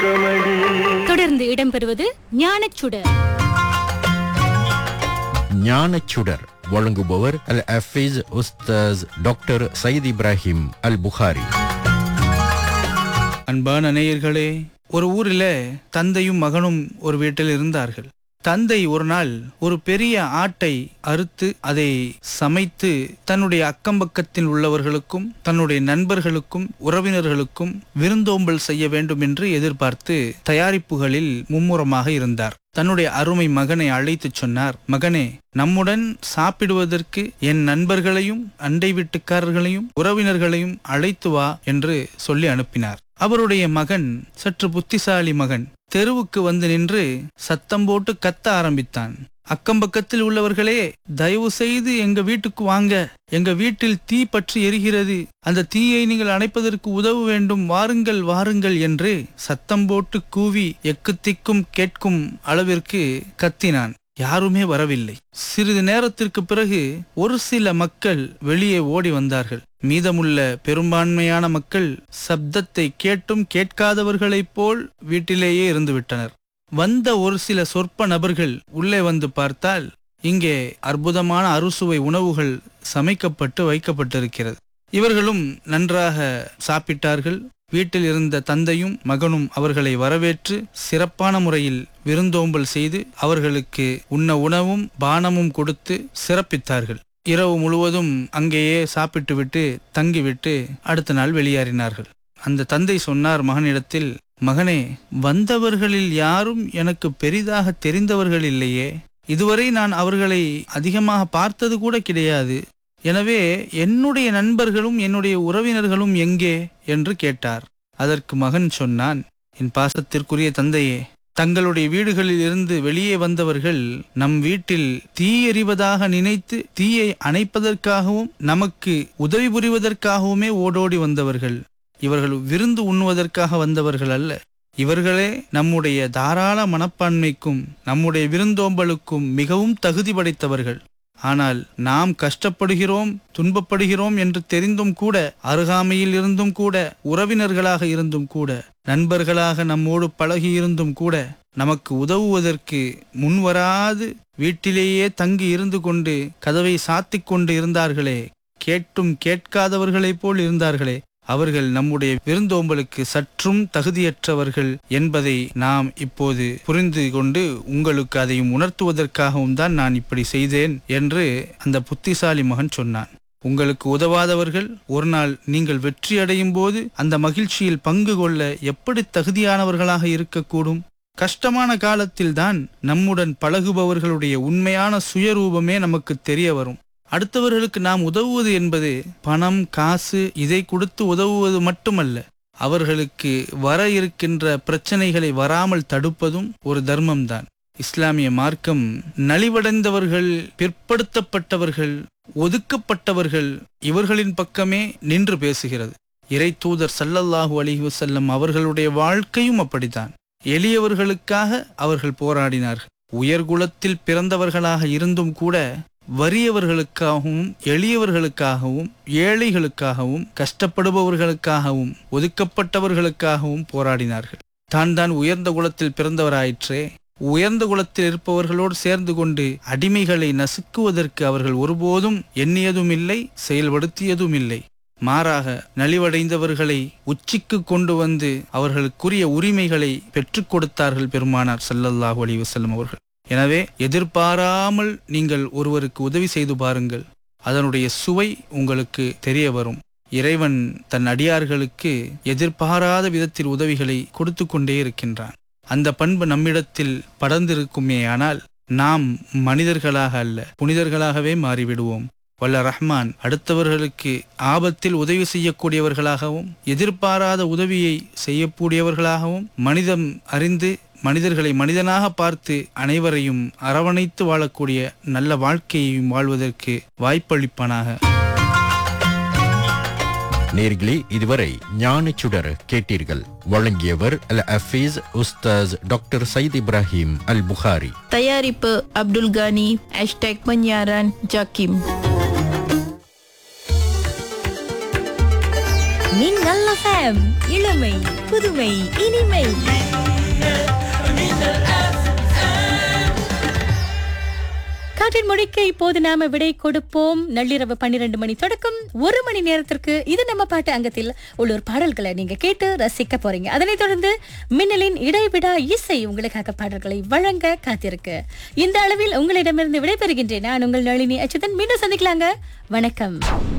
சொர்க்கமடி தொடர்ந்து இடம்பெறுவது ஞானச்சுடர் ஞானச்சுடர் வழங்குபவர் அல் அஃபீஸ் உஸ்தாஸ் டாக்டர் சயீத் இப்ராஹிம் அல் புகாரி அன்பான நேயர்களே ஒரு ஊரில் தந்தையும் மகனும் ஒரு வீட்டில் இருந்தார்கள் தந்தை ஒரு நாள் ஒரு பெரிய ஆட்டை அறுத்து அதை சமைத்து தன்னுடைய அக்கம்பக்கத்தில் உள்ளவர்களுக்கும் தன்னுடைய நண்பர்களுக்கும் உறவினர்களுக்கும் விருந்தோம்பல் செய்ய வேண்டும் என்று எதிர்பார்த்து தயாரிப்புகளில் மும்முரமாக இருந்தார் தன்னுடைய அருமை மகனை அழைத்துச் சொன்னார் மகனே நம்முடன் சாப்பிடுவதற்கு என் நண்பர்களையும் அண்டை வீட்டுக்காரர்களையும் உறவினர்களையும் அழைத்து வா என்று சொல்லி அனுப்பினார் அவருடைய மகன் சற்று புத்திசாலி மகன் தெருவுக்கு வந்து நின்று சத்தம் போட்டு கத்த ஆரம்பித்தான் அக்கம்பக்கத்தில் உள்ளவர்களே தயவு செய்து எங்க வீட்டுக்கு வாங்க எங்க வீட்டில் தீ பற்றி எரிகிறது அந்த தீயை நீங்கள் அணைப்பதற்கு உதவ வேண்டும் வாருங்கள் வாருங்கள் என்று சத்தம் போட்டு கூவி எக்குத்திக்கும் கேட்கும் அளவிற்கு கத்தினான் யாருமே வரவில்லை சிறிது நேரத்திற்கு பிறகு ஒரு சில மக்கள் வெளியே ஓடி வந்தார்கள் மீதமுள்ள பெரும்பான்மையான மக்கள் சப்தத்தை கேட்டும் கேட்காதவர்களைப் போல் வீட்டிலேயே இருந்துவிட்டனர் வந்த ஒரு சில சொற்ப நபர்கள் உள்ளே வந்து பார்த்தால் இங்கே அற்புதமான அறுசுவை உணவுகள் சமைக்கப்பட்டு வைக்கப்பட்டிருக்கிறது இவர்களும் நன்றாக சாப்பிட்டார்கள் வீட்டில் இருந்த தந்தையும் மகனும் அவர்களை வரவேற்று சிறப்பான முறையில் விருந்தோம்பல் செய்து அவர்களுக்கு உண்ண உணவும் பானமும் கொடுத்து சிறப்பித்தார்கள் இரவு முழுவதும் அங்கேயே சாப்பிட்டுவிட்டு தங்கிவிட்டு அடுத்த நாள் வெளியேறினார்கள் அந்த தந்தை சொன்னார் மகனிடத்தில் மகனே வந்தவர்களில் யாரும் எனக்கு பெரிதாக தெரிந்தவர்கள் இல்லையே இதுவரை நான் அவர்களை அதிகமாக பார்த்தது கூட கிடையாது எனவே என்னுடைய நண்பர்களும் என்னுடைய உறவினர்களும் எங்கே என்று கேட்டார் அதற்கு மகன் சொன்னான் என் பாசத்திற்குரிய தந்தையே தங்களுடைய வீடுகளில் இருந்து வெளியே வந்தவர்கள் நம் வீட்டில் தீ எறிவதாக நினைத்து தீயை அணைப்பதற்காகவும் நமக்கு உதவி புரிவதற்காகவுமே ஓடோடி வந்தவர்கள் இவர்கள் விருந்து உண்ணுவதற்காக வந்தவர்கள் அல்ல இவர்களே நம்முடைய தாராள மனப்பான்மைக்கும் நம்முடைய விருந்தோம்பலுக்கும் மிகவும் தகுதி படைத்தவர்கள் ஆனால் நாம் கஷ்டப்படுகிறோம் துன்பப்படுகிறோம் என்று தெரிந்தும் கூட அருகாமையில் இருந்தும் கூட உறவினர்களாக இருந்தும் கூட நண்பர்களாக நம்மோடு பழகி இருந்தும் கூட நமக்கு உதவுவதற்கு முன்வராது வீட்டிலேயே தங்கி இருந்து கொண்டு கதவை சாத்திக் கொண்டு இருந்தார்களே கேட்டும் கேட்காதவர்களைப் போல் இருந்தார்களே அவர்கள் நம்முடைய விருந்தோம்பலுக்கு சற்றும் தகுதியற்றவர்கள் என்பதை நாம் இப்போது புரிந்து கொண்டு உங்களுக்கு அதையும் உணர்த்துவதற்காகவும் தான் நான் இப்படி செய்தேன் என்று அந்த புத்திசாலி மகன் சொன்னான் உங்களுக்கு உதவாதவர்கள் ஒரு நாள் நீங்கள் வெற்றி அடையும் போது அந்த மகிழ்ச்சியில் பங்கு கொள்ள எப்படி தகுதியானவர்களாக இருக்கக்கூடும் கஷ்டமான காலத்தில்தான் நம்முடன் பழகுபவர்களுடைய உண்மையான சுயரூபமே நமக்கு தெரிய வரும் அடுத்தவர்களுக்கு நாம் உதவுவது என்பது பணம் காசு இதை கொடுத்து உதவுவது மட்டுமல்ல அவர்களுக்கு வர இருக்கின்ற பிரச்சனைகளை வராமல் தடுப்பதும் ஒரு தர்மம்தான் இஸ்லாமிய மார்க்கம் நலிவடைந்தவர்கள் பிற்படுத்தப்பட்டவர்கள் ஒதுக்கப்பட்டவர்கள் இவர்களின் பக்கமே நின்று பேசுகிறது இறை தூதர் சல்லல்லாஹு அலிஹி வசல்லம் அவர்களுடைய வாழ்க்கையும் அப்படித்தான் எளியவர்களுக்காக அவர்கள் போராடினார்கள் உயர்குலத்தில் பிறந்தவர்களாக இருந்தும் கூட வறியவர்களுக்காகவும் எளியவர்களுக்காகவும் ஏழைகளுக்காகவும் கஷ்டப்படுபவர்களுக்காகவும் ஒதுக்கப்பட்டவர்களுக்காகவும் போராடினார்கள் தான் தான் உயர்ந்த குலத்தில் பிறந்தவராயிற்றே உயர்ந்த குலத்தில் இருப்பவர்களோடு சேர்ந்து கொண்டு அடிமைகளை நசுக்குவதற்கு அவர்கள் ஒருபோதும் எண்ணியதும் இல்லை செயல்படுத்தியதும் இல்லை மாறாக நலிவடைந்தவர்களை உச்சிக்கு கொண்டு வந்து அவர்களுக்குரிய உரிமைகளை பெற்றுக் கொடுத்தார்கள் பெருமானார் சல்லல்லாஹு அலைஹி வஸல்லம் அவர்கள் எனவே எதிர்பாராமல் நீங்கள் ஒருவருக்கு உதவி செய்து பாருங்கள் அதனுடைய சுவை உங்களுக்கு தெரிய வரும் இறைவன் தன் அடியார்களுக்கு எதிர்பாராத விதத்தில் உதவிகளை கொடுத்து கொண்டே இருக்கின்றான் அந்த பண்பு நம்மிடத்தில் படர்ந்திருக்குமேயானால் நாம் மனிதர்களாக அல்ல புனிதர்களாகவே மாறிவிடுவோம் வல்ல ரஹ்மான் அடுத்தவர்களுக்கு ஆபத்தில் உதவி செய்யக்கூடியவர்களாகவும் எதிர்பாராத உதவியை செய்யக்கூடியவர்களாகவும் மனிதம் அறிந்து மனிதர்களை மனிதனாக பார்த்து அனைவரையும் அரவணைத்து வாழக்கூடிய நல்ல வாழ்க்கையையும் வாழ்வதற்கு வாய்ப்பளிப்பானாக நேர்களே இதுவரை ஞானச்சுடர் கேட்டீர்கள் வழங்கியவர் அல் அஃபீஸ் உஸ்தாஸ் டாக்டர் சயீத் இப்ராஹிம் அல் புகாரி தயாரிப்பு Abdul Gani hashtag penyiaran JAKIM Minnal FM இளமை புதுமை இனிமை காற்றின் மொழிக்கு இப்போது நாம விடை கொடுப்போம் நள்ளிரவு பன்னிரண்டு மணி தொடக்கம் ஒரு மணி நேரத்திற்கு இது நம்ம பாட்டு அங்கத்தில் உள்ளூர் பாடல்களை நீங்க கேட்டு ரசிக்க போறீங்க அதனைத் தொடர்ந்து மின்னலின் இடைவிடா இசை உங்களுக்காக பாடல்களை வழங்க காத்திருக்கு இந்த அளவில் உங்களிடமிருந்து விடைபெறுகின்றேன் நான் உங்கள் நளினி அச்சுதன் மீண்டும் சந்திக்கலாங்க வணக்கம்